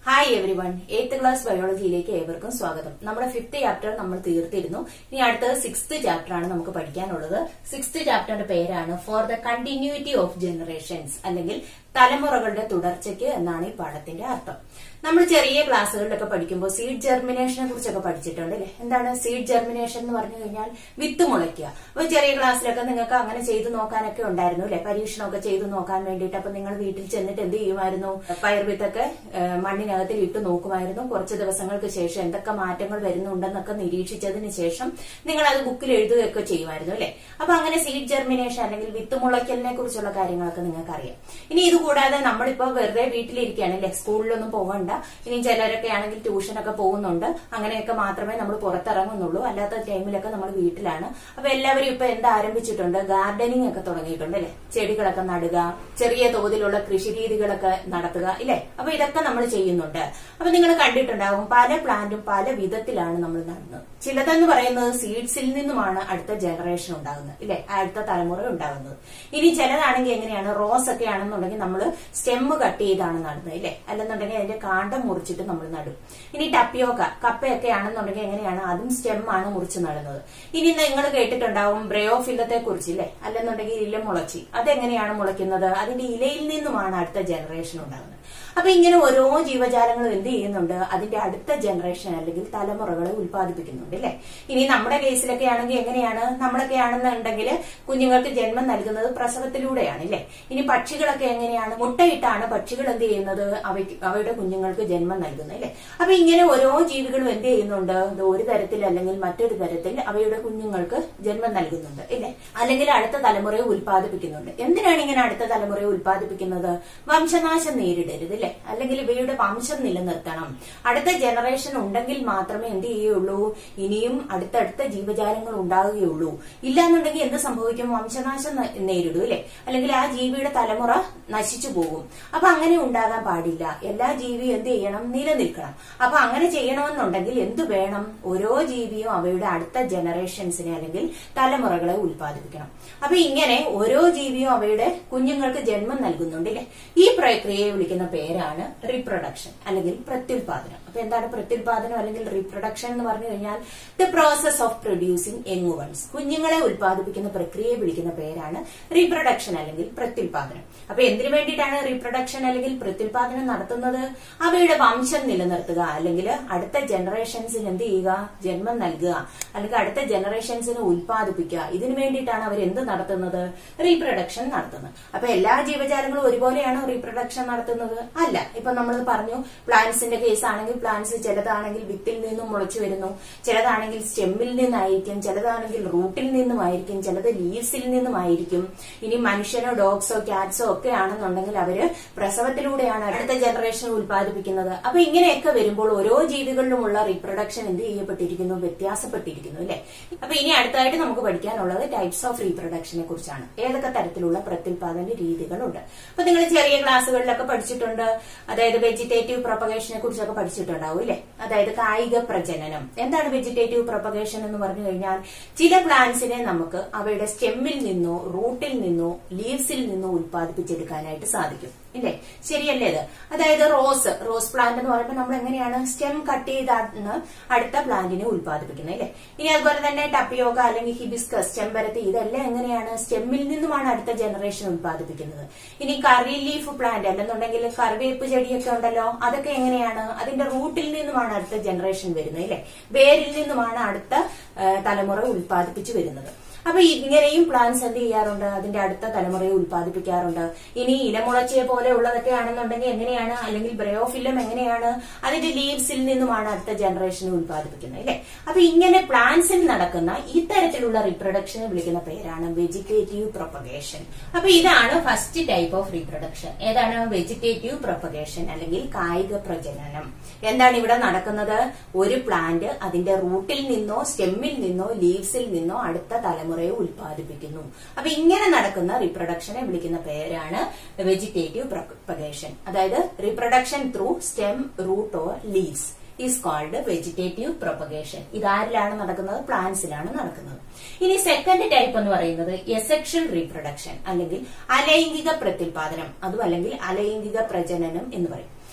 hi everyone eighth class ബയോളജിയിലേക്ക് ഏവർക്കും സ്വാഗതം നമ്മുടെ ഫിഫ്ത് ചാപ്റ്റർ നമ്മൾ തീർത്തിരുന്നു ഇനി അടുത്തത് സിക്സ്ത് ചാപ്റ്റർ ആണ് നമുക്ക് പഠിക്കാനുള്ളത് സിക്സ്ത് ചാപ്റ്ററിന്റെ പേരാണ് for the continuity of generations അല്ലെങ്കിൽ തലമുറകളുടെ തുടർച്ചയ്ക്ക് എന്നാണ് ഈ പാഠത്തിന്റെ അർത്ഥം നമ്മൾ ചെറിയ ക്ലാസ്സുകളിലൊക്കെ പഠിക്കുമ്പോൾ സീഡ് ജെർമിനേഷനെ കുറിച്ചൊക്കെ പഠിച്ചിട്ടുണ്ട് അല്ലെ എന്താണ് സീഡ് ജെർമിനേഷൻ എന്ന് പറഞ്ഞു കഴിഞ്ഞാൽ വിത്ത് മുളയ്ക്കുക അപ്പൊ ചെറിയ ക്ലാസ്സിലൊക്കെ നിങ്ങൾക്ക് അങ്ങനെ ചെയ്തു നോക്കാനൊക്കെ ഉണ്ടായിരുന്നു അല്ലെ പരീക്ഷണമൊക്കെ ചെയ്തു നോക്കാൻ വേണ്ടിയിട്ട് അപ്പൊ നിങ്ങൾ വീട്ടിൽ ചെന്നിട്ട് എന്ത് ചെയ്യുമായിരുന്നു പയർ വിത്തൊക്കെ ഏഹ്, മണ്ണിനകത്തിൽ ഇട്ട് നോക്കുമായിരുന്നു കുറച്ച് ദിവസങ്ങൾക്ക് ശേഷം എന്തൊക്കെ മാറ്റങ്ങൾ വരുന്നുണ്ടെന്നൊക്കെ നിരീക്ഷിച്ചതിന് ശേഷം നിങ്ങൾ അത് ബുക്കിൽ എഴുതുകയൊക്കെ ചെയ്യുമായിരുന്നു അല്ലെ അപ്പൊ അങ്ങനെ സീഡ് ജെർമിനേഷൻ അല്ലെങ്കിൽ വിത്ത് മുളയ്ക്കലിനെ കുറിച്ചുള്ള കാര്യങ്ങളൊക്കെ നിങ്ങൾക്ക് അറിയാം ഇനി ഇത് കൂടാതെ നമ്മളിപ്പോ വെറുതെ വീട്ടിലിരിക്കുകയാണ് അല്ലെ സ്കൂളിലൊന്നും പോകണ്ട ഇനി ചിലരൊക്കെ ആണെങ്കിൽ ട്യൂഷനൊക്കെ പോകുന്നുണ്ട് അങ്ങനെയൊക്കെ മാത്രമേ നമ്മൾ പുറത്തിറങ്ങുന്നുള്ളൂ അല്ലാത്ത ടൈമിലൊക്കെ നമ്മൾ വീട്ടിലാണ് അപ്പൊ എല്ലാവരും ഇപ്പൊ എന്താ ആരംഭിച്ചിട്ടുണ്ട് ഗാർഡനിങ് ഒക്കെ തുടങ്ങിയിട്ടുണ്ട് അല്ലെ ചെടികളൊക്കെ നടുക ചെറിയ തോതിലുള്ള കൃഷി രീതികളൊക്കെ നടത്തുക ഇല്ലേ അപ്പൊ ഇതൊക്കെ നമ്മൾ ചെയ്യുന്നുണ്ട് അപ്പൊ നിങ്ങൾ കണ്ടിട്ടുണ്ടാവും പല പ്ലാന്റും പല വിധത്തിലാണ് നമ്മൾ നടുന്നത് ചിലതെന്ന് പറയുന്നത് സീഡ്സിൽ നിന്നുമാണ് അടുത്ത ജനറേഷൻ ഉണ്ടാകുന്നത് ഇല്ലേ അടുത്ത തലമുറ ഉണ്ടാകുന്നത് ഇനി ചിലതാണെങ്കിൽ എങ്ങനെയാണ് റോസ് ഒക്കെ ആണെന്നുണ്ടെങ്കിൽ നമ്മൾ സ്റ്റെമ്മ് കട്ട് ചെയ്താണ് നടുന്നത് ഇല്ലേ അല്ലെന്നുണ്ടെങ്കിൽ അതിന്റെ കാണ്ടം മുറിച്ചിട്ട് നമ്മൾ നടും ഇനി ടപ്പിയോക്ക കപ്പയൊക്കെ ആണെന്നുണ്ടെങ്കിൽ എങ്ങനെയാണ് അതും സ്റ്റെമ്മാണ് മുറിച്ച് നടുന്നത് ഇനി നിങ്ങൾ കേട്ടിട്ടുണ്ടാവും ബ്രയോഫില്ലത്തെ കുറിച്ച് ഇല്ലേ അല്ലെന്നുണ്ടെങ്കിൽ ഇല മുളച്ചി അതെങ്ങനെയാണ് മുളയ്ക്കുന്നത് അതിന്റെ ഇലയിൽ നിന്നുമാണ് അടുത്ത ജനറേഷൻ ഉണ്ടാകുന്നത് അപ്പൊ ഇങ്ങനെ ഓരോ ജീവജാലങ്ങളും എന്ത് ചെയ്യുന്നുണ്ട് അതിന്റെ അടുത്ത ജനറേഷൻ അല്ലെങ്കിൽ തലമുറകളെ ഉൽപ്പാദിപ്പിക്കുന്നുണ്ട് അല്ലെ ഇനി നമ്മുടെ കേസിലൊക്കെ ആണെങ്കിൽ എങ്ങനെയാണ് നമ്മളൊക്കെ ആണെന്നുണ്ടെങ്കിൽ കുഞ്ഞുങ്ങൾക്ക് ജന്മം നൽകുന്നത് പ്രസവത്തിലൂടെയാണ് അല്ലെ ഇനി പക്ഷികളൊക്കെ എങ്ങനെയാണ് മുട്ടയിട്ടാണ് പക്ഷികൾ എന്ത് ചെയ്യുന്നത് അവയ്ക്ക് അവയുടെ കുഞ്ഞുങ്ങൾക്ക് ജന്മം നൽകുന്നത് അല്ലെ അപ്പൊ ഇങ്ങനെ ഓരോ ജീവികളും എന്ത് ചെയ്യുന്നുണ്ട് ഇത് ഒരു തരത്തിൽ അല്ലെങ്കിൽ മറ്റൊരു തരത്തിൽ അവയുടെ കുഞ്ഞുങ്ങൾക്ക് ജന്മം നൽകുന്നുണ്ട് ഇല്ലേ അല്ലെങ്കിൽ അടുത്ത തലമുറയെ ഉൽപ്പാദിപ്പിക്കുന്നുണ്ട് എന്തിനാണ് ഇങ്ങനെ അടുത്ത തലമുറയെ ഉൽപ്പാദിപ്പിക്കുന്നത് വംശനാശം നേരിടരുത് ഇല്ലേ അല്ലെങ്കിൽ ഇവയുടെ വംശം നിലനിർത്തണം അടുത്ത ജനറേഷൻ ഉണ്ടെങ്കിൽ മാത്രമേ എന്ത് ചെയ്യുള്ളൂ ഇനിയും അടുത്തടുത്ത ജീവജാലങ്ങൾ ഉണ്ടാവുകയുള്ളൂ ഇല്ലാന്നുണ്ടെങ്കിൽ എന്ത് സംഭവിക്കും വംശനാശം ന- നേരിടും അല്ലെ അല്ലെങ്കിൽ ആ ജീവിയുടെ തലമുറ നശിച്ചു പോകും അപ്പൊ അങ്ങനെ ഉണ്ടാകാൻ പാടില്ല എല്ലാ ജീവിയും എന്ത് ചെയ്യണം നിലനിൽക്കണം അപ്പൊ അങ്ങനെ ചെയ്യണമെന്നുണ്ടെങ്കിൽ എന്ത് വേണം ഓരോ ജീവിയും അവയുടെ അടുത്ത ജനറേഷൻസിനെ അല്ലെങ്കിൽ തലമുറകളെ ഉൽപ്പാദിപ്പിക്കണം അപ്പൊ ഇങ്ങനെ ഓരോ ജീവിയും അവയുടെ കുഞ്ഞുങ്ങൾക്ക് ജന്മം നൽകുന്നുണ്ടല്ലേ ഈ പ്രക്രിയയെ വിളിക്കുന്ന പേരാണ് റീപ്രൊഡക്ഷൻ അല്ലെങ്കിൽ പ്രത്യുൽപാദനം അപ്പൊ എന്താണ് പ്രത്യുൽപാദനം അല്ലെങ്കിൽ റീപ്രൊഡക്ഷൻ എന്ന് പറഞ്ഞു കഴിഞ്ഞാൽ the process of producing young ones കുഞ്ഞുങ്ങളെ ഉൽപ്പാദിപ്പിക്കുന്ന പ്രക്രിയയെ വിളിക്കുന്ന പേരാണ് റീപ്രൊഡക്ഷൻ അല്ലെങ്കിൽ പ്രത്യുൽപാദനം അപ്പൊ എന്തിനു വേണ്ടിയിട്ടാണ് റീപ്രൊഡക്ഷൻ അല്ലെങ്കിൽ പ്രത്യുൽപാദനം നടത്തുന്നത് അവയുടെ വംശം നിലനിർത്തുക അല്ലെങ്കിൽ അടുത്ത ജനറേഷൻസിന് എന്ത് ചെയ്യുക ജന്മം നൽകുക അല്ലെങ്കിൽ അടുത്ത ജനറേഷൻസിനെ ഉൽപ്പാദിപ്പിക്കുക ഇതിനു വേണ്ടിയിട്ടാണ് അവർ എന്ത് നടത്തുന്നത് റീപ്രൊഡക്ഷൻ നടത്തുന്നത് അപ്പൊ എല്ലാ ജീവജാലങ്ങളും ഒരുപോലെയാണോ റീപ്രൊഡക്ഷൻ നടത്തുന്നത് അല്ല ഇപ്പൊ നമ്മൾ പറഞ്ഞു പ്ലാന്റ്സിന്റെ കേസ് ആണെങ്കിൽ പ്ലാന്റ്സ് ചിലതാണെങ്കിൽ വിത്തിൽ നിന്നും മുളച്ചു വരുന്നു ചിലതാണെങ്കിൽ സ്റ്റെമ്മിൽ നിന്നായിരിക്കും ചിലതാണെങ്കിൽ റൂട്ടിൽ നിന്നുമായിരിക്കും ചിലത് ലീവ്സിൽ നിന്നുമായിരിക്കും ഇനി മനുഷ്യനോ ഡോഗ്സോ ക്യാറ്റ്സോ ഒക്കെ ആണെന്നുണ്ടെങ്കിൽ അവര് പ്രസവത്തിലൂടെയാണ് അടുത്ത ജനറേഷൻ ഉൽപ്പാദിപ്പിക്കുന്നത് അപ്പൊ ഇങ്ങനെയൊക്കെ വരുമ്പോൾ ഓരോ ജീവികളിലുമുള്ള റീപ്രൊഡക്ഷൻ എന്ത് ചെയ്യപ്പെട്ടിരിക്കുന്നു വ്യത്യാസപ്പെട്ടിരിക്കുന്നു അല്ലെ അപ്പൊ ഇനി അടുത്തായിട്ട് നമുക്ക് പഠിക്കാനുള്ളത് ടൈപ്സ് ഓഫ് റീപ്രൊഡക്ഷനെ കുറിച്ചാണ് ഏതൊക്കെ തരത്തിലുള്ള പ്രത്യുൽപാദന രീതികളുണ്ട് അപ്പൊ നിങ്ങൾ ചെറിയ ക്ലാസ്സുകളിലൊക്കെ പഠിച്ചിട്ടുണ്ട് അതായത് വെജിറ്റേറ്റീവ് പ്രൊപ്പഗേഷനെ കുറിച്ചൊക്കെ പഠിച്ചിട്ടുണ്ടാവും അല്ലെ അതായത് കായിക പ്രജനനം എന്താണ് വെജിറ്റേറ്റീവ് പ്രൊപ്പഗേഷൻ എന്ന് പറഞ്ഞു കഴിഞ്ഞാൽ ചില പ്ലാന്റ്സിനെ നമുക്ക് അവയുടെ സ്റ്റെമ്മിൽ നിന്നോ റൂട്ടിൽ നിന്നോ ലീവ്സിൽ നിന്നോ ഉൽപ്പാദിപ്പിച്ചെടുക്കാനായിട്ട് സാധിക്കും ഇല്ലേ ശരിയല്ലേ ഇത് അതായത് റോസ് റോസ് പ്ലാന്റ് എന്ന് പറയുമ്പോൾ നമ്മൾ എങ്ങനെയാണ് സ്റ്റെം കട്ട് ചെയ്താണ് അടുത്ത പ്ലാന്റിനെ ഉൽപ്പാദിപ്പിക്കുന്നത് ഇല്ലേ ഇനി അതുപോലെ തന്നെ ടപ്പിയോക അല്ലെങ്കിൽ ഹിബിസ്കസ് ചെമ്പരത്തി ഇതെല്ലാം എങ്ങനെയാണ് സ്റ്റെമ്മിൽ നിന്നുമാണ് അടുത്ത ജനറേഷൻ ഉൽപ്പാദിപ്പിക്കുന്നത് ഇനി കറി ലീഫ് പ്ലാന്റ് അല്ലെന്നുണ്ടെങ്കിൽ കറിവേപ്പ് ചെടിയൊക്കെ ഉണ്ടല്ലോ അതൊക്കെ എങ്ങനെയാണ് അതിന്റെ റൂട്ടിൽ നിന്നുമാണ് അടുത്ത ജനറേഷൻ വരുന്നത് ഇല്ലേ വേരിൽ നിന്നുമാണ് അടുത്ത ആ, തലമുറ ഉൽപ്പാദിപ്പിച്ചു വരുന്നത് അപ്പൊ ഇങ്ങനെയും പ്ലാന്റ്സ് എന്ത് ചെയ്യാറുണ്ട് അതിന്റെ അടുത്ത തലമുറയെ ഉൽപ്പാദിപ്പിക്കാറുണ്ട് ഇനി ഇലമുളച്ചയെ പോലെ ഉള്ളതൊക്കെ ആണെന്നുണ്ടെങ്കിൽ എങ്ങനെയാണ് അല്ലെങ്കിൽ ബ്രയോഫില്ലം എങ്ങനെയാണ് അതിന്റെ ലീവ്സിൽ നിന്നുമാണ് അടുത്ത ജനറേഷനെ ഉൽപ്പാദിപ്പിക്കുന്നത് അല്ലെ അപ്പൊ ഇങ്ങനെ പ്ലാന്റ്സിൽ നടക്കുന്ന ഇത്തരത്തിലുള്ള റീപ്രൊഡക്ഷനെ വിളിക്കുന്ന പേരാണ് വെജിറ്റേറ്റീവ് പ്രൊപ്പഗേഷൻ അപ്പൊ ഇതാണ് ഫസ്റ്റ് ടൈപ്പ് ഓഫ് റീപ്രൊഡക്ഷൻ ഏതാണ് വെജിറ്റേറ്റീവ് പ്രൊപ്പഗേഷൻ അല്ലെങ്കിൽ കായിക പ്രജനനം എന്താണ് ഇവിടെ നടക്കുന്നത് ഒരു പ്ലാന്റ് അതിന്റെ റൂട്ടിൽ നിന്നോ സ്റ്റെമ്മിൽ നിന്നോ ലീവ്സിൽ നിന്നോ അടുത്ത തലമുറയെ ഉൽപ്പാദിപ്പിക്കുന്നു അപ്പൊ ഇങ്ങനെ നടക്കുന്ന റീപ്രൊഡക്ഷനെ വിളിക്കുന്ന പേരാണ് വെജിറ്റേറ്റീവ് പ്രൊപ്പഗേഷൻ അതായത് reproduction through stem root or leaves is called vegetative propagation ഇത് ആരിലാണ് നടക്കുന്നത് പ്ലാന്റ്സിലാണ് നടക്കുന്നത് ഇനി സെക്കൻഡ് ടൈപ്പ് എന്ന് പറയുന്നത് എസെക്ഷൽ റീപ്രൊഡക്ഷൻ അല്ലെങ്കിൽ അലൈംഗിക പ്രത്യുൽപാദനം അതും അല്ലെങ്കിൽ അലൈംഗിക പ്രജനനം എന്ന് പറയും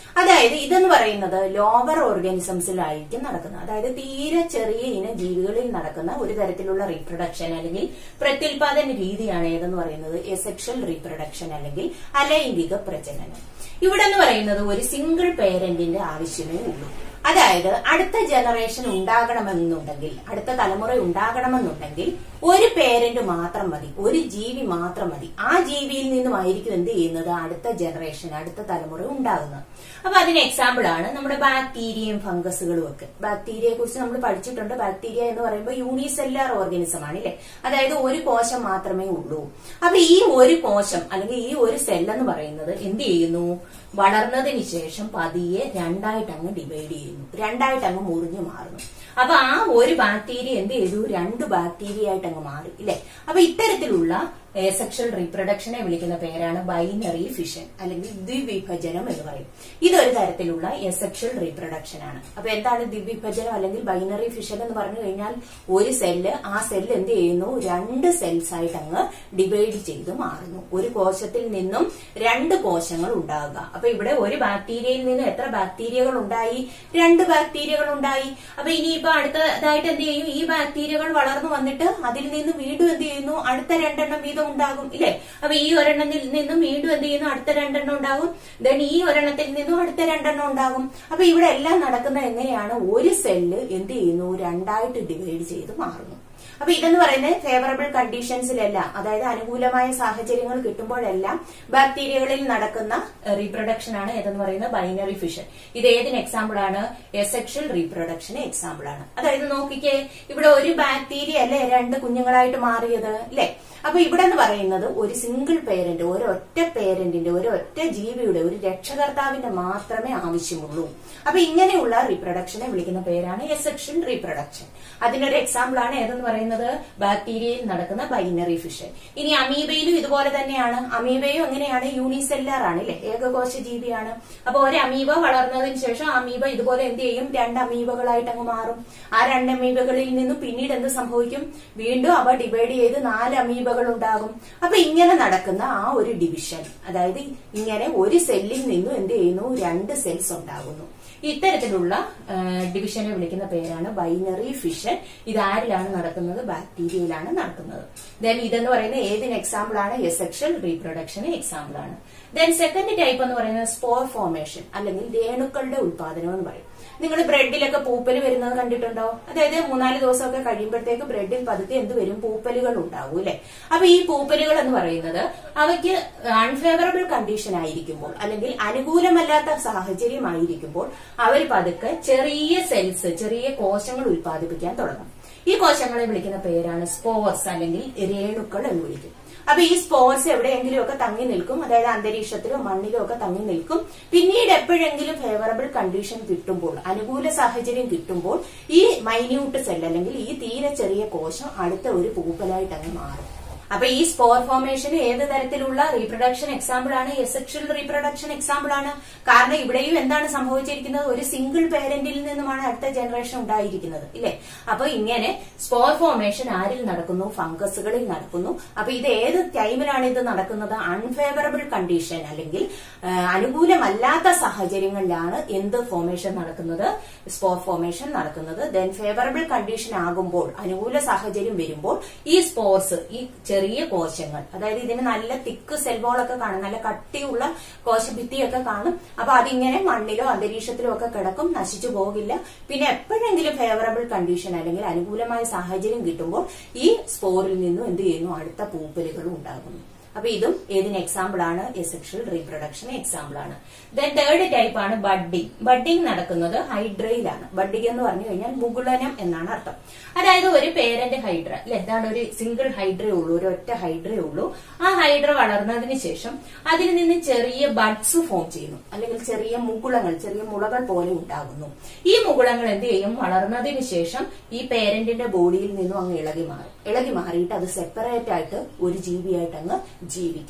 അതായത് ഇതെന്ന് പറയുന്നത് ലോവർ ഓർഗാനിസംസിലായിരിക്കും നടക്കുന്നത് അതായത് തീരെ ചെറിയ ഇന ജീവികളിൽ നടക്കുന്ന ഒരു തരത്തിലുള്ള റീപ്രൊഡക്ഷൻ അല്ലെങ്കിൽ പ്രത്യുൽപാദന രീതിയാണ് ഏതെന്ന് പറയുന്നത് എസെക്ഷൽ റീപ്രൊഡക്ഷൻ അല്ലെങ്കിൽ അലൈംഗിക പ്രജനനം ഇവിടെ എന്ന് പറയുന്നത് ഒരു സിംഗിൾ പേരന്റിന്റെ ആവശ്യമേ ഉള്ളൂ അതായത് അടുത്ത ജനറേഷൻ ഉണ്ടാകണമെന്നുണ്ടെങ്കിൽ അടുത്ത തലമുറ ഉണ്ടാകണമെന്നുണ്ടെങ്കിൽ ഒരു പേരന്റ് മാത്രം മതി ഒരു ജീവി മാത്രം മതി ആ ജീവിയിൽ നിന്നുമായിരിക്കും എന്ത് ചെയ്യുന്നത് അടുത്ത ജനറേഷൻ അടുത്ത തലമുറ ഉണ്ടാകുന്നത് അപ്പൊ അതിന് എക്സാമ്പിൾ ആണ് നമ്മുടെ ബാക്ടീരിയയും ഫംഗസുകളും ഒക്കെ ബാക്ടീരിയയെ കുറിച്ച് നമ്മൾ പഠിച്ചിട്ടുണ്ട് ബാക്ടീരിയ എന്ന് പറയുമ്പോൾ യൂണിസെല്ലാർ ഓർഗാനിസം ആണ് അല്ലെ അതായത് ഒരു കോശം മാത്രമേ ഉള്ളൂ അപ്പൊ ഈ ഒരു കോശം അല്ലെങ്കിൽ ഈ ഒരു സെൽ എന്ന് പറയുന്നത് എന്ത് ചെയ്യുന്നു വളർന്നതിന് ശേഷം പതിയെ രണ്ടായിട്ട് അങ്ങ് ഡിവൈഡ് ചെയ്യുന്നു രണ്ടായിട്ട് അങ്ങ് മുറിഞ്ഞു മാറുന്നു അപ്പൊ ആ ഒരു ബാക്ടീരിയ എന്ത് ചെയ്തു രണ്ട് ബാക്ടീരിയ ആയിട്ട് അങ്ങ് മാറി ഇല്ലേ അപ്പൊ ഇത്തരത്തിലുള്ള സെക്ഷൽ റീപ്രൊഡക്ഷനെ വിളിക്കുന്ന പേരാണ് ബൈനറി ഫിഷൻ അല്ലെങ്കിൽ ദ്വിവിഭജനം എന്ന് പറയും ഇതൊരു തരത്തിലുള്ള എസെക്ഷൽ റീപ്രൊഡക്ഷൻ ആണ് അപ്പൊ എന്താണ് ദ്വിവിഭജനം അല്ലെങ്കിൽ ബൈനറി ഫിഷൻ എന്ന് പറഞ്ഞു കഴിഞ്ഞാൽ ഒരു സെല്ല് ആ സെല്ല് എന്ത് ചെയ്യുന്നു രണ്ട് സെൽസ് ആയിട്ട് അങ്ങ് ഡിവൈഡ് ചെയ്ത് മാറുന്നു ഒരു കോശത്തിൽ നിന്നും രണ്ട് കോശങ്ങൾ ഉണ്ടാകുക അപ്പൊ ഇവിടെ ഒരു ബാക്ടീരിയയിൽ നിന്ന് എത്ര ബാക്ടീരിയകൾ ഉണ്ടായി രണ്ട് ബാക്ടീരിയകൾ ഉണ്ടായി അപ്പൊ ഇനിയിപ്പോ അടുത്തതായിട്ട് എന്ത് ചെയ്യും ഈ ബാക്ടീരിയകൾ വളർന്നു വന്നിട്ട് അതിൽ നിന്ന് വീണ്ടും എന്ത് ചെയ്യുന്നു അടുത്ത രണ്ടെണ്ണം വീതം ഉണ്ടാകും ഇല്ലേ അപ്പൊ ഈ ഒരെണ്ണത്തിൽ നിന്നും വീണ്ടും എന്ത് ചെയ്യുന്നു അടുത്ത രണ്ടെണ്ണം ഉണ്ടാകും ദെൻ ഈ ഒരെണ്ണത്തിൽ നിന്നും അടുത്ത രണ്ടെണ്ണം ഉണ്ടാകും അപ്പൊ ഇവിടെ എല്ലാം നടക്കുന്നത് എങ്ങനെയാണ് ഒരു സെല്ല് എന്ത് ചെയ്യുന്നു രണ്ടായിട്ട് ഡിവൈഡ് ചെയ്ത് മാറുന്നു അപ്പൊ ഇതെന്ന് പറയുന്നത് ഫേവറബിൾ കണ്ടീഷൻസിലെല്ലാം അതായത് അനുകൂലമായ സാഹചര്യങ്ങൾ കിട്ടുമ്പോഴെല്ലാം ബാക്ടീരിയകളിൽ നടക്കുന്ന റീപ്രൊഡക്ഷൻ ആണ് ഏതെന്ന് പറയുന്നത് ബൈനറി ഫിഷൻ ഇത് ഏതിന് എക്സാമ്പിൾ ആണ് എസെക്ഷൽ റീപ്രൊഡക്ഷന് എക്സാമ്പിൾ ആണ് അതായത് നോക്കിക്കേ ഇവിടെ ഒരു ബാക്ടീരിയ അല്ലേ രണ്ട് കുഞ്ഞുങ്ങളായിട്ട് മാറിയത് അല്ലേ അപ്പൊ ഇവിടെ എന്ന് പറയുന്നത് ഒരു സിംഗിൾ പേരന്റ് ഒരൊറ്റ പേരന്റിന്റെ ഒരൊറ്റ ജീവിയുടെ ഒരു രക്ഷകർത്താവിന്റെ മാത്രമേ ആവശ്യമുള്ളൂ അപ്പൊ ഇങ്ങനെയുള്ള റീപ്രൊഡക്ഷനെ വിളിക്കുന്ന പേരാണ് എസെക്ഷൻ റീപ്രൊഡക്ഷൻ അതിനൊരു എക്സാമ്പിൾ ആണ് ഏതെന്ന് പറയുന്നത് ബാക്ടീരിയയിൽ നടക്കുന്ന ബൈനറി ഫിഷൻ ഇനി അമീബയിലും ഇതുപോലെ തന്നെയാണ് അമീബയും എങ്ങനെയാണ് യൂണിസെല്ലാർ ആണ് അല്ലെ ഏകകോശ ജീവിയാണ് അപ്പൊ ഒരു അമീബ വളർന്നതിന് ശേഷം അമീബ ഇതുപോലെ എന്ത് ചെയ്യും രണ്ട് അമീബകളായിട്ട് അങ്ങ് മാറും ആ രണ്ട് അമീബകളിൽ നിന്നും പിന്നീട് എന്ത് സംഭവിക്കും വീണ്ടും അവ ഡിവൈഡ് ചെയ്ത് നാല് അമീബകൾ ഉണ്ടാകും അപ്പൊ ഇങ്ങനെ നടക്കുന്ന ആ ഒരു ഡിവിഷൻ അതായത് ഇങ്ങനെ ഒരു സെല്ലിൽ നിന്നും എന്ത് ചെയ്യുന്നു രണ്ട് സെൽസ് ഉണ്ടാകുന്നു ഇത്തരത്തിലുള്ള ഡിവിഷനെ വിളിക്കുന്ന പേരാണ് ബൈനറി ഫിഷൻ ഇത് ആരിലാണ് നടക്കുന്നത് ബാക്ടീരിയയിലാണ് നടക്കുന്നത് ദെൻ ഇതെന്ന് പറയുന്നത് ഏതിന് എക്സാമ്പിൾ ആണ് എസെക്ഷൽ റീപ്രൊഡക്ഷന് എക്സാമ്പിൾ ആണ് ദെൻ സെക്കൻഡ് ടൈപ്പ് എന്ന് പറയുന്നത് സ്പോർ ഫോർമേഷൻ അല്ലെങ്കിൽ രേണുക്കളുടെ ഉത്പാദനം എന്ന് പറയും നിങ്ങൾ ബ്രെഡിലൊക്കെ പൂപ്പൽ വരുന്നത് കണ്ടിട്ടുണ്ടോ അതായത് മൂന്നാല് ദിവസമൊക്കെ കഴിയുമ്പോഴത്തേക്ക് ബ്രെഡിൽ പതുക്കെ എന്ത് വരും പൂപ്പലുകൾ ഉണ്ടാവും അല്ലെ അപ്പൊ ഈ പൂപ്പലുകൾ എന്ന് പറയുന്നത് അവയ്ക്ക് അൺഫേവറബിൾ കണ്ടീഷൻ ആയിരിക്കുമ്പോൾ അല്ലെങ്കിൽ അനുകൂലമല്ലാത്ത സാഹചര്യം ആയിരിക്കുമ്പോൾ അവർ പതുക്കെ ചെറിയ സെൽസ് ചെറിയ കോശങ്ങൾ ഉത്പാദിപ്പിക്കാൻ തുടങ്ങും ഈ കോശങ്ങളെ വിളിക്കുന്ന പേരാണ് സ്പോർസ് അല്ലെങ്കിൽ രേണുക്കൾ എന്ന് വിളിക്കും അപ്പൊ ഈ സ്പോർസ് എവിടെയെങ്കിലും ഒക്കെ തങ്ങി നിൽക്കും അതായത് അന്തരീക്ഷത്തിലോ മണ്ണിലോ ഒക്കെ തങ്ങി നിൽക്കും പിന്നീട് എപ്പോഴെങ്കിലും ഫേവറബിൾ കണ്ടീഷൻ കിട്ടുമ്പോൾ അനുകൂല സാഹചര്യം കിട്ടുമ്പോൾ ഈ മൈന്യൂട്ട് സെൽ അല്ലെങ്കിൽ ഈ തീരെ ചെറിയ കോശം അടുത്ത ഒരു പൂപ്പലായിട്ട് അങ്ങ് മാറും അപ്പൊ ഈ സ്പോർ ഫോർമേഷൻ ഏത് തരത്തിലുള്ള റീപ്രൊഡക്ഷൻ എക്സാമ്പിൾ ആണ് എസെക്ഷൽ റീപ്രൊഡക്ഷൻ എക്സാമ്പിൾ ആണ് കാരണം ഇവിടെയും എന്താണ് സംഭവിച്ചിരിക്കുന്നത് ഒരു സിംഗിൾ പേരന്റിൽ നിന്നുമാണ് അടുത്ത ജനറേഷൻ ഉണ്ടായിരിക്കുന്നത് ഇല്ലേ അപ്പൊ ഇങ്ങനെ സ്പോർ ഫോർമേഷൻ ആരിൽ നടക്കുന്നു ഫംഗസുകളിൽ നടക്കുന്നു അപ്പൊ ഇത് ഏത് ടൈമിലാണ് ഇത് നടക്കുന്നത് അൺഫേവറബിൾ കണ്ടീഷൻ അല്ലെങ്കിൽ അനുകൂലമല്ലാത്ത സാഹചര്യങ്ങളിലാണ് എന്ത് ഫോർമേഷൻ നടക്കുന്നത് സ്പോർ ഫോർമേഷൻ നടക്കുന്നത് ദെൻ ഫേവറബിൾ കണ്ടീഷൻ ആകുമ്പോൾ അനുകൂല സാഹചര്യം വരുമ്പോൾ ഈ സ്പോർസ് ഈ ചെറിയ കോശങ്ങൾ അതായത് ഇതിന് നല്ല തിക്ക് സെൽവോളൊക്കെ കാണും നല്ല കട്ടിയുള്ള കോശഭിത്തിയൊക്കെ കാണും അപ്പൊ അതിങ്ങനെ മണ്ണിലോ അന്തരീക്ഷത്തിലോ ഒക്കെ കിടക്കും നശിച്ചു പോകില്ല പിന്നെ എപ്പോഴെങ്കിലും ഫേവറബിൾ കണ്ടീഷൻ അല്ലെങ്കിൽ അനുകൂലമായ സാഹചര്യം കിട്ടുമ്പോൾ ഈ സ്പോറിൽ നിന്നും എന്ത് ചെയ്യുന്നു അടുത്ത പൂപ്പലുകൾ ഉണ്ടാകുന്നു അപ്പൊ ഇതും ഏതിന് എക്സാമ്പിൾ ആണ് എസെക്ഷൽ റീപ്രൊഡക്ഷൻ എക്സാമ്പിൾ ആണ് ദെൻ തേർഡ് ടൈപ്പ് ആണ് ബഡ്ഡിംഗ് ബഡ്ഡിംഗ് നടക്കുന്നത് ഹൈഡ്രയിലാണ് ബഡ്ഡിംഗ് എന്ന് പറഞ്ഞു കഴിഞ്ഞാൽ മുകുളനം എന്നാണ് അർത്ഥം അതായത് ഒരു പേരന്റ് ഹൈഡ്ര അല്ലെ എന്താണ് ഒരു സിംഗിൾ ഹൈഡ്രേ ഉള്ളൂ ഒരു ഒറ്റ ഹൈഡ്രേ ഉള്ളൂ ആ ഹൈഡ്ര വളർന്നതിന് ശേഷം അതിൽ നിന്ന് ചെറിയ ബഡ്സ് ഫോം ചെയ്യുന്നു അല്ലെങ്കിൽ ചെറിയ മുകുളങ്ങൾ ചെറിയ മുളകൾ പോലെ ഉണ്ടാകുന്നു ഈ മുകുളങ്ങൾ എന്ത് ചെയ്യും വളർന്നതിന് ശേഷം ഈ പേരന്റിന്റെ ബോഡിയിൽ നിന്നും അങ്ങ് ഇളകി മാറും ഇളകി മാറിയിട്ട് അത് സെപ്പറേറ്റ് ആയിട്ട് ഒരു ജീവിയായിട്ട് അങ്ങ് ജീവിക്കുന്നു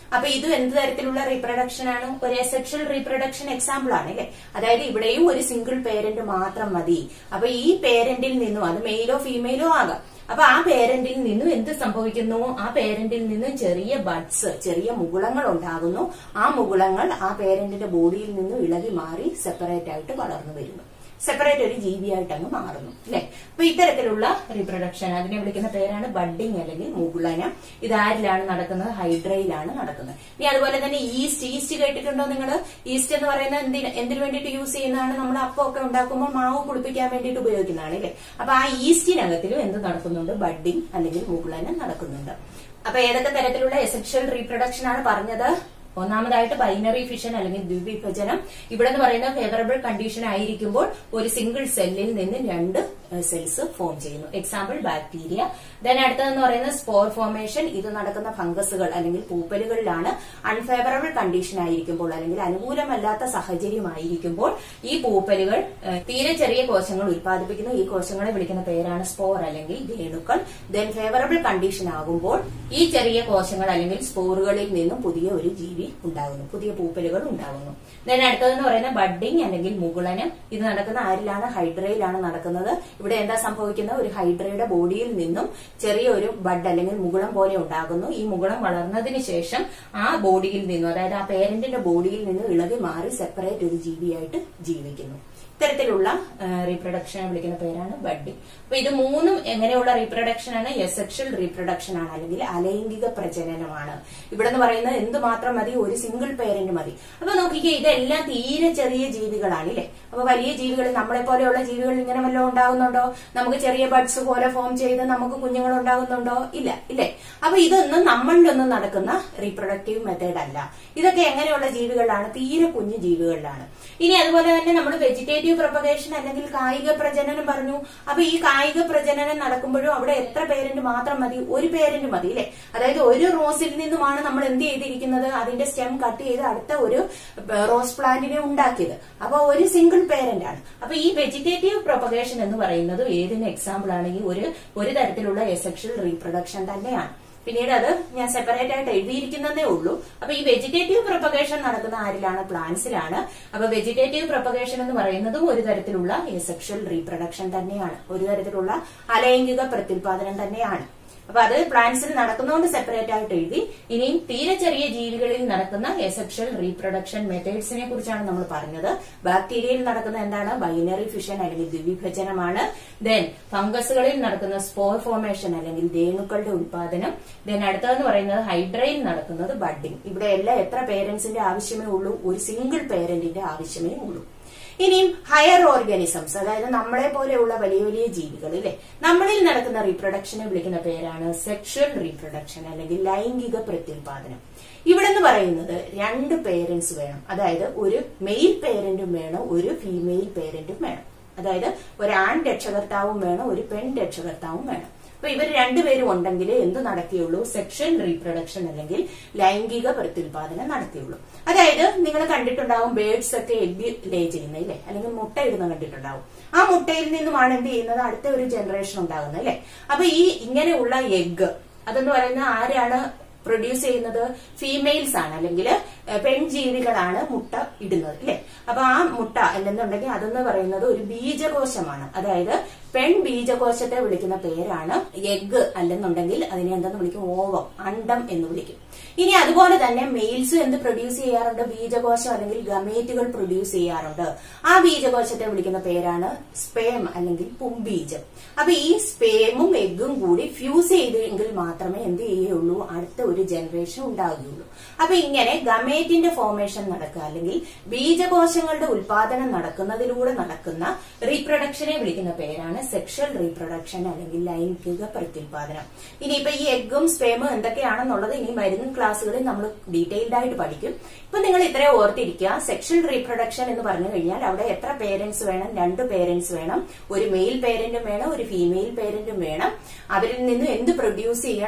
അപ്പൊ ഇത് എന്ത് തരത്തിലുള്ള റീപ്രൊഡക്ഷൻ ആണ് ഒരു സെക്ഷൽ റീപ്രൊഡക്ഷൻ എക്സാമ്പിൾ ആണ് അല്ലെ അതായത് ഇവിടെയും ഒരു സിംഗിൾ പേരന്റ് മാത്രം മതി അപ്പൊ ഈ പേരന്റിൽ നിന്നും അത് മെയിലോ ഫീമെയിലോ ആകാം അപ്പൊ ആ പേരന്റിൽ നിന്നും എന്ത് സംഭവിക്കുന്നു ആ പേരന്റിൽ നിന്നും ചെറിയ ബഡ്സ് ചെറിയ മുകുളങ്ങൾ ഉണ്ടാകുന്നു ആ മുകുളങ്ങൾ ആ പേരന്റിന്റെ ബോഡിയിൽ നിന്നും ഇളകി മാറി സെപ്പറേറ്റ് ആയിട്ട് വളർന്നു വരുന്നു സെപ്പറേറ്റ് ഒരു ജീവിയായിട്ട് അങ്ങ് മാറുന്നു അല്ലെ അപ്പൊ ഇത്തരത്തിലുള്ള റീപ്രൊഡക്ഷൻ അതിനെ വിളിക്കുന്ന പേരാണ് ബഡ്ഡിങ് അല്ലെങ്കിൽ മുകുളനം ഇത് ആരിലാണ് നടക്കുന്നത് ഹൈഡ്രയിലാണ് നടക്കുന്നത് ഇനി അതുപോലെ തന്നെ ഈസ്റ്റ് ഈസ്റ്റ് കേട്ടിട്ടുണ്ടോ നിങ്ങൾ ഈസ്റ്റ് എന്ന് പറയുന്നത് എന്തിന് എന്തിനു വേണ്ടിയിട്ട് യൂസ് ചെയ്യുന്നതാണ് നമ്മൾ അപ്പമൊക്കെ ഉണ്ടാക്കുമ്പോൾ മാവ് കുളിപ്പിക്കാൻ വേണ്ടിയിട്ട് ഉപയോഗിക്കുന്നതാണ് അല്ലേ അപ്പൊ ആ ഈസ്റ്റിനകത്തിലും എന്ത് നടക്കുന്നുണ്ട് ബഡ്ഡിങ് അല്ലെങ്കിൽ മുകുളനം നടക്കുന്നുണ്ട് അപ്പൊ ഏതൊക്കെ തരത്തിലുള്ള എസെക്ഷൽ റീപ്രൊഡക്ഷൻ ആണ് പറഞ്ഞത് ഒന്നാമതായിട്ട് ബൈനറി ഫിഷൻ അല്ലെങ്കിൽ ദ്വിവിഭജനം ഇവിടെ എന്ന് പറയുന്ന ഫേവറബിൾ കണ്ടീഷൻ ആയിരിക്കുമ്പോൾ ഒരു സിംഗിൾ സെല്ലിൽ നിന്ന് രണ്ട് സെൽസ് ഫോം ചെയ്യുന്നു എക്സാമ്പിൾ ബാക്ടീരിയ ദെൻ അടുത്തതെന്ന് പറയുന്നത് സ്പോർ ഫോർമേഷൻ ഇത് നടക്കുന്ന ഫംഗസുകൾ അല്ലെങ്കിൽ പൂപ്പലുകളിലാണ് അൺഫേവറബിൾ കണ്ടീഷൻ ആയിരിക്കുമ്പോൾ അല്ലെങ്കിൽ അനുകൂലമല്ലാത്ത സാഹചര്യമായിരിക്കുമ്പോൾ ഈ പൂപ്പലുകൾ ഏഹ്, തീരെ ചെറിയ കോശങ്ങൾ ഉത്പാദിപ്പിക്കുന്നു ഈ കോശങ്ങളെ വിളിക്കുന്ന പേരാണ് സ്പോർ അല്ലെങ്കിൽ ധേണുക്കൾ ദെൻ ഫേവറബിൾ കണ്ടീഷൻ ആകുമ്പോൾ ഈ ചെറിയ കോശങ്ങൾ അല്ലെങ്കിൽ സ്പോറുകളിൽ നിന്നും പുതിയ ഒരു ജീവി ഉണ്ടാകുന്നു പുതിയ പൂപ്പലുകൾ ഉണ്ടാകുന്നു ദെൻ അടുത്തതെന്ന് പറയുന്നത് ബഡ്ഡിംഗ് അല്ലെങ്കിൽ മുകുളനം ഇത് നടക്കുന്ന ആരിലാണ് ഹൈഡ്രയിലാണ് നടക്കുന്നത് ഇവിടെ എന്താ സംഭവിക്കുന്നത് ഒരു ഹൈഡ്രയുടെ ബോഡിയിൽ നിന്നും ചെറിയ ഒരു ബഡ് അല്ലെങ്കിൽ മുകുളം പോലെ ഉണ്ടാകുന്നു ഈ മുകുളം വളർന്നതിന് ശേഷം ആ ബോഡിയിൽ നിന്നും അതായത് ആ പേരന്റിന്റെ ബോഡിയിൽ നിന്നും ഇളകി മാറി സെപ്പറേറ്റ് ഒരു ജീവിയായിട്ട് ജീവിക്കുന്നു ഇത്തരത്തിലുള്ള റീപ്രൊഡക്ഷനെ വിളിക്കുന്ന പേരാണ് ബഡ്ഡിംഗ് അപ്പൊ ഇത് മൂന്നും എങ്ങനെയുള്ള റീപ്രൊഡക്ഷൻ ആണ് എസെക്ഷൽ റീപ്രൊഡക്ഷൻ ആണ് അല്ലെങ്കിൽ അലൈംഗിക പ്രജനനമാണ് ഇവിടെ എന്ന് പറയുന്നത് എന്ത് മാത്രം മതി ഒരു സിംഗിൾ പേരന്റ് മതി അപ്പൊ നോക്കിക്കേ ഇതെല്ലാം തീരെ ചെറിയ ജീവികളാണ് ഇല്ലേ അപ്പൊ വലിയ ജീവികൾ നമ്മളെ പോലെയുള്ള ജീവികൾ ഇങ്ങനെ വല്ലതും ഉണ്ടാകുന്നുണ്ടോ നമുക്ക് ചെറിയ ബഡ്സ് പോലെ ഫോം ചെയ്ത് നമുക്ക് കുഞ്ഞുങ്ങൾ ഉണ്ടാകുന്നുണ്ടോ ഇല്ല ഇല്ലേ അപ്പൊ ഇതൊന്നും നമ്മളിലൊന്നും നടക്കുന്ന റീപ്രൊഡക്റ്റീവ് മെത്തേഡ് അല്ല ഇതൊക്കെ എങ്ങനെയുള്ള ജീവികളിലാണ് തീരെ കുഞ്ഞു ജീവികളിലാണ് ഇനി അതുപോലെ തന്നെ നമ്മൾ വെജിറ്റേറ്റീവ് പ്രൊപ്പഗേഷൻ അല്ലെങ്കിൽ കായിക പ്രജനനം പറഞ്ഞു അപ്പൊ ഈ കായിക പ്രജനനം നടക്കുമ്പോഴും അവിടെ എത്ര പേരന്റ് മാത്രം മതി ഒരു പേരന്റ് മതി അല്ലെ അതായത് ഒരു റോസിൽ നിന്നുമാണ് നമ്മൾ എന്ത് ചെയ്തിരിക്കുന്നത് അതിന്റെ സ്റ്റെം കട്ട് ചെയ്ത് അടുത്ത ഒരു റോസ് പ്ലാന്റിനെ ഉണ്ടാക്കിയത് അപ്പൊ ഒരു സിംഗിൾ പേരന്റ് ആണ് അപ്പൊ ഈ വെജിറ്റേറ്റീവ് പ്രൊപ്പഗേഷൻ എന്ന് പറയുന്നത് ഏതിന് എക്സാമ്പിൾ ആണെങ്കിൽ ഒരു ഒരു തരത്തിലുള്ള എസെക്ഷൽ റീപ്രൊഡക്ഷൻ തന്നെയാണ് പിന്നീട് അത് ഞാൻ സെപ്പറേറ്റ് ആയിട്ട് എഴുതിയിരിക്കുന്നതേ ഉള്ളൂ അപ്പൊ ഈ വെജിറ്റേറ്റീവ് പ്രൊപ്പഗേഷൻ നടക്കുന്ന ആരിലാണ് പ്ലാന്റ്സിലാണ് അപ്പൊ വെജിറ്റേറ്റീവ് പ്രൊപ്പഗേഷൻ എന്ന് പറയുന്നതും ഒരു തരത്തിലുള്ള സെക്ഷൽ റീപ്രൊഡക്ഷൻ തന്നെയാണ് ഒരു തരത്തിലുള്ള അലൈംഗിക പ്രത്യുൽപാദനം തന്നെയാണ് അപ്പൊ അത് പ്ലാന്റ്സിൽ നടക്കുന്നതുകൊണ്ട് സെപ്പറേറ്റ് ആയിട്ട് എഴുതി ഇനിയും തീരെ ചെറിയ ജീവികളിൽ നടക്കുന്ന എസെക്ഷൽ റീപ്രൊഡക്ഷൻ മെത്തേഡ്സിനെ കുറിച്ചാണ് നമ്മൾ പറഞ്ഞത് ബാക്ടീരിയയിൽ നടക്കുന്ന എന്താണ് ബൈനറി ഫിഷൻ അല്ലെങ്കിൽ ദ്വിവിഭജനമാണ് ദെൻ ഫംഗസുകളിൽ നടക്കുന്ന സ്പോർ ഫോർമേഷൻ അല്ലെങ്കിൽ ധേണുക്കളുടെ ഉത്പാദനം ദെൻ അടുത്തതെന്ന് പറയുന്നത് ഹൈഡ്രയിൽ നടക്കുന്നത് ബഡ്ഡിംഗ് ഇവിടെ എല്ലാം എത്ര പേരന്റ്സിന്റെ ആവശ്യമേ ഉള്ളൂ ഒരു സിംഗിൾ പേരന്റിന്റെ ആവശ്യമേ ഉള്ളൂ ഇനിയും ഹയർ ഓർഗാനിസംസ് അതായത് നമ്മളെ പോലെയുള്ള വലിയ വലിയ ജീവികൾ ഇല്ലേ നമ്മളിൽ നടക്കുന്ന റീപ്രൊഡക്ഷനെ വിളിക്കുന്ന പേരാണ് സെക്ഷൽ റീപ്രൊഡക്ഷൻ അല്ലെങ്കിൽ ലൈംഗിക പ്രത്യുൽപാദനം ഇവിടെ എന്ന് പറയുന്നത് രണ്ട് പേരന്റ്സ് വേണം അതായത് ഒരു മെയിൽ പേരന്റും വേണം ഒരു ഫീമെയിൽ പേരന്റും വേണം അതായത് ഒരു ആൺ രക്ഷകർത്താവും വേണം ഒരു പെൺ രക്ഷകർത്താവും വേണം അപ്പൊ ഇവർ രണ്ടുപേരും ഉണ്ടെങ്കിൽ എന്ത് നടത്തിയുള്ളൂ സെക്ഷൽ റീപ്രൊഡക്ഷൻ അല്ലെങ്കിൽ ലൈംഗിക പ്രത്യുൽപാദനം നടത്തിയുള്ളൂ അതായത് നിങ്ങൾ കണ്ടിട്ടുണ്ടാവും ബേഡ്സ് ഒക്കെ എഗ് ലേ ചെയ്യുന്നത് ഇല്ലേ അല്ലെങ്കിൽ മുട്ട ഇടുന്ന കണ്ടിട്ടുണ്ടാവും ആ മുട്ടയിൽ നിന്നുമാണ് എന്ത് ചെയ്യുന്നത് അടുത്ത ഒരു ജനറേഷൻ ഉണ്ടാകുന്നത് അല്ലെ അപ്പൊ ഈ ഇങ്ങനെയുള്ള എഗ് അതെന്ന് പറയുന്നത് ആരാണ് പ്രൊഡ്യൂസ് ചെയ്യുന്നത് ഫീമെയിൽസ് ആണ് അല്ലെങ്കിൽ പെൺജീവികളാണ് മുട്ട ഇടുന്നത് അല്ലെ അപ്പൊ ആ മുട്ട അല്ലെന്നുണ്ടെങ്കിൽ അതെന്ന് പറയുന്നത് ഒരു ബീജകോശമാണ് അതായത് പെൺ ബീജകോശത്തെ വിളിക്കുന്ന പേരാണ് എഗ് അല്ലെന്നുണ്ടെങ്കിൽ അതിനെ എന്തെന്ന് വിളിക്കും ഓവം അണ്ടം എന്ന് വിളിക്കും ഇനി അതുപോലെ തന്നെ മെയിൽസ് എന്ത് പ്രൊഡ്യൂസ് ചെയ്യാറുണ്ട് ബീജകോശം അല്ലെങ്കിൽ ഗമേറ്റുകൾ പ്രൊഡ്യൂസ് ചെയ്യാറുണ്ട് ആ ബീജകോശത്തെ വിളിക്കുന്ന പേരാണ് സ്പേം അല്ലെങ്കിൽ പുംബീജം അപ്പൊ ഈ സ്പേമും എഗ്ഗും കൂടി ഫ്യൂസ് ചെയ്തെങ്കിൽ മാത്രമേ എന്ത് ചെയ്യുകയുള്ളൂ അടുത്ത ഒരു ജനറേഷൻ ഉണ്ടാകുകയുള്ളൂ അപ്പൊ ഇങ്ങനെ ഗമേറ്റിന്റെ ഫോർമേഷൻ നടക്കുക അല്ലെങ്കിൽ ബീജകോശങ്ങളുടെ ഉൽപാദനം നടക്കുന്നതിലൂടെ നടക്കുന്ന റീപ്രൊഡക്ഷനെ വിളിക്കുന്ന പേരാണ് സെക്ഷൽ റീപ്രൊഡക്ഷൻ അല്ലെങ്കിൽ ലൈംഗിക പ്രത്യുൽപാദനം ഇനിയിപ്പോ ഈ എഗ്ഗും സ്പേമും എന്തൊക്കെയാണെന്നുള്ളത് ഇനി വരുന്ന ക്ലാസ്സുകളിൽ നമ്മൾ ഡീറ്റെയിൽഡ് ആയിട്ട് പഠിക്കും ഇപ്പൊ നിങ്ങൾ ഇത്രയും ഓർത്തിരിക്കുക സെക്ഷൽ റീപ്രൊഡക്ഷൻ എന്ന് പറഞ്ഞു കഴിഞ്ഞാൽ അവിടെ എത്ര പേരന്റ്സ് വേണം രണ്ട് പേരന്റ്സ് വേണം ഒരു മെയിൽ പേരന്റും വേണം ഒരു ഫീമെയിൽ പേരന്റും വേണം അവരിൽ നിന്ന് എന്ത് പ്രൊഡ്യൂസ് ചെയ്യണം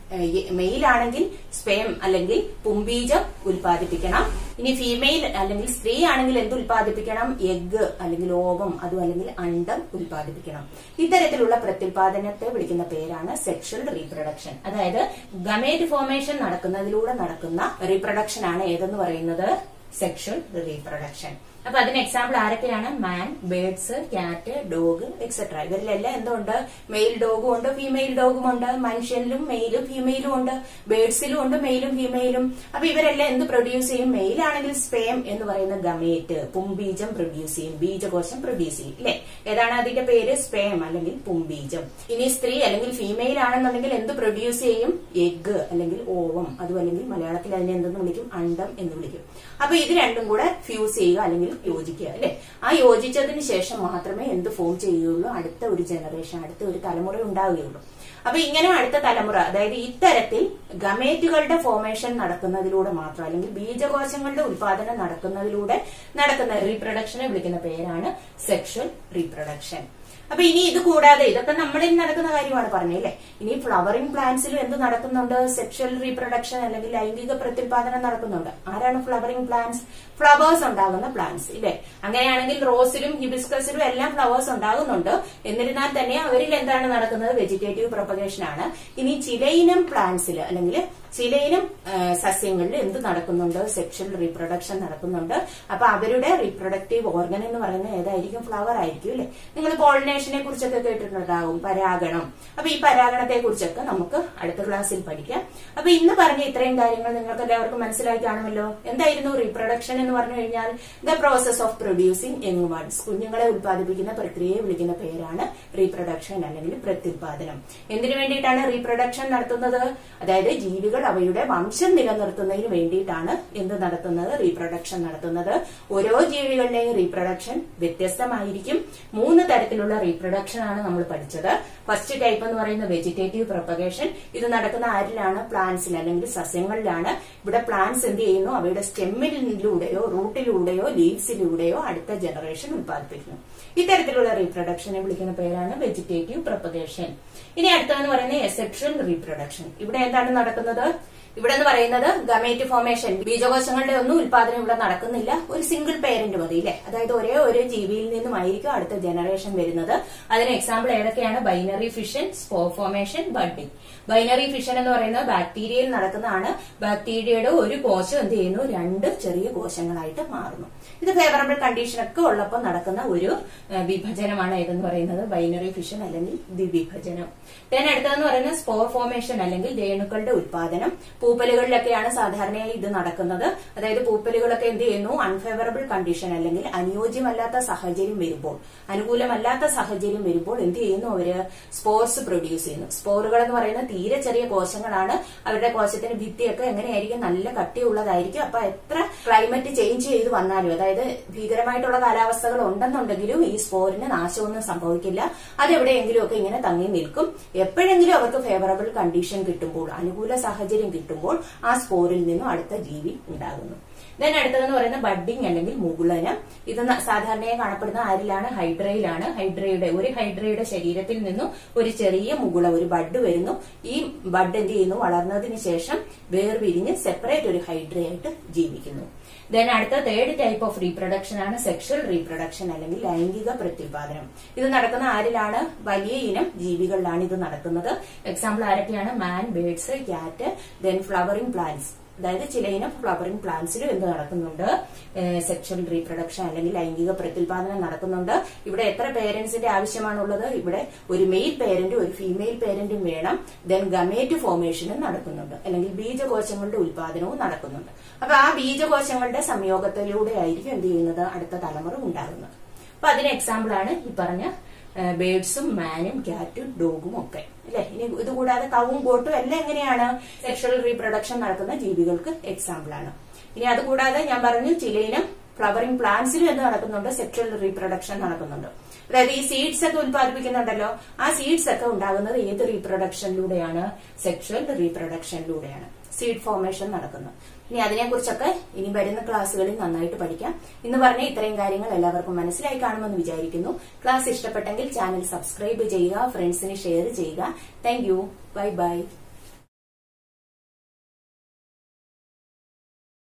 മെയിൽ ആണെങ്കിൽ സ്പേം അല്ലെങ്കിൽ പുംബീജം ഉൽപ്പാദിപ്പിക്കണം ഇനി ഫീമെയിൽ അല്ലെങ്കിൽ സ്ത്രീ ആണെങ്കിൽ എന്ത് ഉൽപ്പാദിപ്പിക്കണം എഗ് അല്ലെങ്കിൽ ഓവം അതും അല്ലെങ്കിൽ അണ്ടം ഉൽപ്പാദിപ്പിക്കണം ഇത്തരത്തിലുള്ള പ്രത്യുൽപാദനത്തെ വിളിക്കുന്ന പേരാണ് സെക്ഷൽ റീപ്രൊഡക്ഷൻ അതായത് ഗമേറ്റ് ഫോർമേഷൻ നടക്കുന്നതിലൂടെ നടക്കുന്ന റീപ്രൊഡക്ഷൻ ആണ് ഏതെന്ന് പറയുന്നത് സെക്ഷൽ റീപ്രൊഡക്ഷൻ അപ്പൊ അതിന് എക്സാമ്പിൾ ആരൊക്കെയാണ് man birds cat dog etcetera ഇവരിലെല്ലാം എന്തുണ്ട് മെയിൽ ഡോഗും ഉണ്ട് ഫീമെയിൽ ഡോഗും ഉണ്ട് മനുഷ്യനിലും മെയിലും ഫീമെയിലും ഉണ്ട് ബേർഡ്സിലും ഉണ്ട് മെയിലും ഫീമെയിലും അപ്പൊ ഇവരെല്ലാം എന്ത് പ്രൊഡ്യൂസ് ചെയ്യും മെയിൽ ആണെങ്കിൽ സ്പേം എന്ന് പറയുന്ന ഗമേറ്റ് പുംബീജം പ്രൊഡ്യൂസ് ചെയ്യും ബീജകോശം പ്രൊഡ്യൂസ് ചെയ്യും അല്ലെ ഏതാണ് അതിന്റെ പേര് സ്പേം അല്ലെങ്കിൽ പുംബീജം ഇനി സ്ത്രീ അല്ലെങ്കിൽ ഫീമെയിൽ ആണെന്നുണ്ടെങ്കിൽ എന്ത് പ്രൊഡ്യൂസ് ചെയ്യും എഗ് അല്ലെങ്കിൽ ഓവം അതും അല്ലെങ്കിൽ മലയാളത്തിൽ അതിനെ എന്തെന്ന് വിളിക്കും അണ്ടം എന്ന് വിളിക്കും അപ്പൊ ഇത് രണ്ടും കൂടെ ഫ്യൂസ് ചെയ്യുക അല്ലെങ്കിൽ യോജിക്കുക അല്ലെ ആ യോജിച്ചതിന് ശേഷം മാത്രമേ എന്ത് ഫോം ചെയ്യുകയുള്ളൂ അടുത്ത ഒരു ജനറേഷൻ അടുത്ത ഒരു തലമുറ ഉണ്ടാവുകയുള്ളൂ അപ്പൊ ഇങ്ങനെ അടുത്ത തലമുറ അതായത് ഇത്തരത്തിൽ ഗമേറ്റുകളുടെ ഫോർമേഷൻ നടക്കുന്നതിലൂടെ മാത്രം അല്ലെങ്കിൽ ബീജകോശങ്ങളുടെ ഉൽപാദനം നടക്കുന്നതിലൂടെ നടക്കുന്ന റീപ്രൊഡക്ഷനെ വിളിക്കുന്ന പേരാണ് സെക്ഷൽ റീപ്രൊഡക്ഷൻ അപ്പൊ ഇനി ഇത് കൂടാതെ ഇതൊക്കെ നമ്മുടെ നടക്കുന്ന കാര്യമാണ് പറഞ്ഞല്ലേ ഇനി ഫ്ലവറിംഗ് പ്ലാന്റ്സിലും എന്ത് നടക്കുന്നുണ്ട് സെക്ഷൽ റീപ്രൊഡക്ഷൻ അല്ലെങ്കിൽ ലൈംഗിക പ്രത്യുൽപാദനം നടക്കുന്നുണ്ട് ആരാണ് ഫ്ലവറിംഗ് പ്ലാന്റ്സ് ഫ്ലവേഴ്സ് ഉണ്ടാകുന്ന പ്ലാന്റ്സ് ഇല്ലേ അങ്ങനെയാണെങ്കിൽ റോസിലും ഹിബിസ്കസിലും എല്ലാം ഫ്ലവേഴ്സ് ഉണ്ടാകുന്നുണ്ട് എന്നിരുന്നാൽ തന്നെ അവരിൽ എന്താണ് നടക്കുന്നത് വെജിറ്റേറ്റീവ് പ്രൊപ്പഗേഷൻ ആണ് ഇനി ചിലയിനം പ്ലാന്റ്സിൽ അല്ലെങ്കിൽ ചിലയിനം സസ്യങ്ങളിൽ എന്ത് നടക്കുന്നുണ്ട് സെക്ഷൽ റീപ്രൊഡക്ഷൻ നടക്കുന്നുണ്ട് അപ്പൊ അവരുടെ റീപ്രൊഡക്റ്റീവ് ഓർഗൻ എന്ന് പറയുന്നത് ഏതായിരിക്കും ഫ്ലവർ ആയിരിക്കും അല്ലെ നിങ്ങൾ പോളിനേഷനെ കുറിച്ചൊക്കെ കേട്ടിട്ടുണ്ടാവും പരാഗണം അപ്പൊ ഈ പരാഗണത്തെ കുറിച്ചൊക്കെ നമുക്ക് അടുത്ത ക്ലാസ്സിൽ പഠിക്കാം അപ്പൊ ഇന്ന് പറഞ്ഞ ഇത്രയും കാര്യങ്ങൾ നിങ്ങൾക്ക് എല്ലാവർക്കും മനസ്സിലായി കാണുമല്ലോ എന്തായിരുന്നു റീപ്രൊഡക്ഷൻ എന്ന് പറഞ്ഞു കഴിഞ്ഞാൽ the process of producing young ones കുഞ്ഞുങ്ങളെ ഉൽപ്പാദിപ്പിക്കുന്ന പ്രക്രിയയെ വിളിക്കുന്ന പേരാണ് റീപ്രൊഡക്ഷൻ അല്ലെങ്കിൽ പ്രത്യുൽപാദനം എന്തിനു വേണ്ടിയിട്ടാണ് റീപ്രൊഡക്ഷൻ നടത്തുന്നത് അതായത് ജീവികൾ അവയുടെ വംശം നിലനിർത്തുന്നതിന് വേണ്ടിയിട്ടാണ് എന്ത് നടത്തുന്നത് റീപ്രൊഡക്ഷൻ നടത്തുന്നത് ഓരോ ജീവികളുടെയും റീപ്രൊഡക്ഷൻ വ്യത്യസ്തമായിരിക്കും മൂന്ന് തരത്തിലുള്ള റീപ്രൊഡക്ഷൻ ആണ് നമ്മൾ പഠിച്ചത് ഫസ്റ്റ് ടൈപ്പ് എന്ന് പറയുന്നത് വെജിറ്റേറ്റീവ് പ്രൊപ്പഗേഷൻ ഇത് നടക്കുന്ന ആരിലാണ് പ്ലാന്റ്സിൽ അല്ലെങ്കിൽ സസ്യങ്ങളിലാണ് ഇവിടെ പ്ലാന്റ്സ് എന്ത് ചെയ്യുന്നു അവയുടെ സ്റ്റെമ്മിലൂടെയോ റൂട്ടിലൂടെയോ ലീവ്സിലൂടെയോ അടുത്ത ജനറേഷൻ ഉത്പാദിപ്പിക്കുന്നു ഇത്തരത്തിലുള്ള റീപ്രൊഡക്ഷനെ വിളിക്കുന്ന പേരാണ് വെജിറ്റേറ്റീവ് പ്രൊപ്പഗേഷൻ ഇനി അടുത്തതെന്ന് പറയുന്നത് എസെപ്ഷൻ റീപ്രൊഡക്ഷൻ ഇവിടെ എന്താണ് നടക്കുന്നത് ഇവിടെ എന്ന് പറയുന്നത് ഗമേറ്റ് ഫോർമേഷൻ ബീജകോശങ്ങളുടെ ഒന്നും ഉൽപാദനം ഇവിടെ നടക്കുന്നില്ല ഒരു സിംഗിൾ പേരന്റ് മതി അല്ലെ അതായത് ഒരേ ഒരു ജീവിയിൽ നിന്നുമായിരിക്കും അടുത്ത ജനറേഷൻ വരുന്നത് അതിന് എക്സാമ്പിൾ ഏതൊക്കെയാണ് binary fission spore formation budding binary fission എന്ന് പറയുന്നത് ബാക്ടീരിയയിൽ നടക്കുന്നതാണ് ബാക്ടീരിയയുടെ ഒരു കോശം എന്ത് ചെയ്യുന്നു രണ്ട് ചെറിയ കോശങ്ങളായിട്ട് മാറുന്നു ഇത് ഫേവറബിൾ കണ്ടീഷൻ ഒക്കെ ഉള്ളപ്പോൾ നടക്കുന്ന ഒരു വിഭജനമാണ് ഏതെന്ന് പറയുന്നത് ബൈനറി ഫിഷൻ അല്ലെങ്കിൽ ദ്വിവിഭജനം then അടുത്തതെന്ന് പറയുന്നത് സ്പോർ ഫോർമേഷൻ അല്ലെങ്കിൽ രേണുക്കളുടെ ഉത്പാദനം പൂപ്പലുകളിലൊക്കെയാണ് സാധാരണയായി ഇത് നടക്കുന്നത് അതായത് പൂപ്പലുകളൊക്കെ എന്ത് ചെയ്യുന്നു അൺഫേവറബിൾ കണ്ടീഷൻ അല്ലെങ്കിൽ അനുയോജ്യമല്ലാത്ത സാഹചര്യം വരുമ്പോൾ അനുകൂലമല്ലാത്ത സാഹചര്യം വരുമ്പോൾ എന്ത് ചെയ്യുന്നു അവര് സ്പോർസ് പ്രൊഡ്യൂസ് ചെയ്യുന്നു സ്പോറുകൾ എന്ന് പറയുന്നത് തീരെ ചെറിയ കോശങ്ങളാണ് അവരുടെ കോശത്തിന് ഭിത്തിയൊക്കെ എങ്ങനെയായിരിക്കും നല്ല കട്ടിയുള്ളതായിരിക്കും അപ്പൊ എത്ര ക്ലൈമറ്റ് ചേഞ്ച് ചെയ്ത് വന്നാലും അതായത് ഭീകരമായിട്ടുള്ള കാലാവസ്ഥകൾ ഉണ്ടെന്നുണ്ടെങ്കിലും ഈ സ്പോറിന് നാശമൊന്നും സംഭവിക്കില്ല അതെവിടെയെങ്കിലും ഒക്കെ ഇങ്ങനെ തങ്ങി നിൽക്കും എപ്പോഴെങ്കിലും അവർക്ക് ഫേവറബിൾ കണ്ടീഷൻ കിട്ടുമ്പോൾ അനുകൂല സാഹചര്യം കിട്ടുമ്പോൾ ആ സ്പോറിൽ നിന്നും അടുത്ത ജീവി ഉണ്ടാകുന്നു ദെൻ അടുത്തതെന്ന് പറയുന്നത് ബഡ്ഡിംഗ് അല്ലെങ്കിൽ മുകുളനം ഇത് സാധാരണയായി കാണപ്പെടുന്ന ആരിലാണ് ഹൈഡ്രയിലാണ് ഹൈഡ്രയുടെ ഒരു ഹൈഡ്രയുടെ ശരീരത്തിൽ നിന്നും ഒരു ചെറിയ മുകുള ഒരു ബഡ് വരുന്നു ഈ ബഡ് എന്ത് ചെയ്യുന്നു വളർന്നതിന് ശേഷം വേർപിരിഞ്ഞ് സെപ്പറേറ്റ് ഒരു ഹൈഡ്രയായിട്ട് ജീവിക്കുന്നു ദെൻ അടുത്ത തേർഡ് ടൈപ്പ് ഓഫ് റീപ്രൊഡക്ഷൻ ആണ് സെക്ഷൽ റീപ്രൊഡക്ഷൻ അല്ലെങ്കിൽ ലൈംഗിക പ്രത്യുൽപാദനം ഇത് നടക്കുന്ന ആരിലാണ് വലിയ ഇനം ജീവികളിലാണ് ഇത് നടക്കുന്നത് എക്സാമ്പിൾ ആരൊക്കെയാണ് man birds cat then flowering plants അതായത് ചില ഇനം ഫ്ലവറിംഗ് പ്ലാന്റ്സിലും എന്ത് നടക്കുന്നുണ്ട് സെക്ഷൽ റീപ്രൊഡക്ഷൻ അല്ലെങ്കിൽ ലൈംഗിക പ്രത്യുൽപാദനം നടക്കുന്നുണ്ട് ഇവിടെ എത്ര പേരന്റ്സിന്റെ ആവശ്യമാണുള്ളത് ഇവിടെ ഒരു മെയിൽ പേരന്റും ഒരു ഫീമെയിൽ പേരന്റും വേണം ദെൻ ഗമേറ്റ് ഫോർമേഷനും നടക്കുന്നുണ്ട് അല്ലെങ്കിൽ ബീജകോശങ്ങളുടെ ഉൽപാദനവും നടക്കുന്നുണ്ട് അപ്പൊ ആ ബീജകോശങ്ങളുടെ സംയോഗത്തിലൂടെ ആയിരിക്കും എന്ത് ചെയ്യുന്നത് അടുത്ത തലമുറ ഉണ്ടാകുന്നത് അപ്പൊ അതിന് എക്സാമ്പിൾ ആണ് ഈ പറഞ്ഞ ബേഡ്സും മാനും ക്യാറ്റും ഡോഗും ഒക്കെ അല്ലെ ഇനി ഇത് കൂടാതെ കവും ബോട്ടും എല്ലാം എങ്ങനെയാണ് സെക്ഷൽ റീപ്രൊഡക്ഷൻ നടക്കുന്ന ജീവികൾക്ക് എക്സാമ്പിൾ ആണ് ഇനി അതുകൂടാതെ ഞാൻ പറഞ്ഞു ചിലയിനം ഫ്ലവറിംഗ് പ്ലാന്റ്സിലും എന്ത് നടക്കുന്നുണ്ട് സെക്ഷൽ റീപ്രൊഡക്ഷൻ നടക്കുന്നുണ്ട് അതായത് ഈ സീഡ്സ് ഒക്കെ ഉത്പാദിപ്പിക്കുന്നുണ്ടല്ലോ ആ സീഡ്സ് ഒക്കെ ഉണ്ടാകുന്നത് ഏത് റീപ്രൊഡക്ഷനിലൂടെയാണ് സെക്ഷൽ റീപ്രൊഡക്ഷനിലൂടെയാണ് സീഡ് ഫോർമേഷൻ നടക്കുന്നത് ഇനി അതിനെക്കുറിച്ചൊക്കെ ഇനി വരുന്ന ക്ലാസ്സുകളിൽ നന്നായിട്ട് പഠിക്കാം ഇന്ന് പറഞ്ഞ ഇത്രയും കാര്യങ്ങൾ എല്ലാവർക്കും മനസ്സിലായി കാണുമെന്ന് വിചാരിക്കുന്നു ക്ലാസ് ഇഷ്ടപ്പെട്ടെങ്കിൽ ചാനൽ സബ്സ്ക്രൈബ് ചെയ്യുക ഫ്രണ്ട്സിന് ഷെയർ ചെയ്യുക താങ്ക് യു ബൈ ബൈ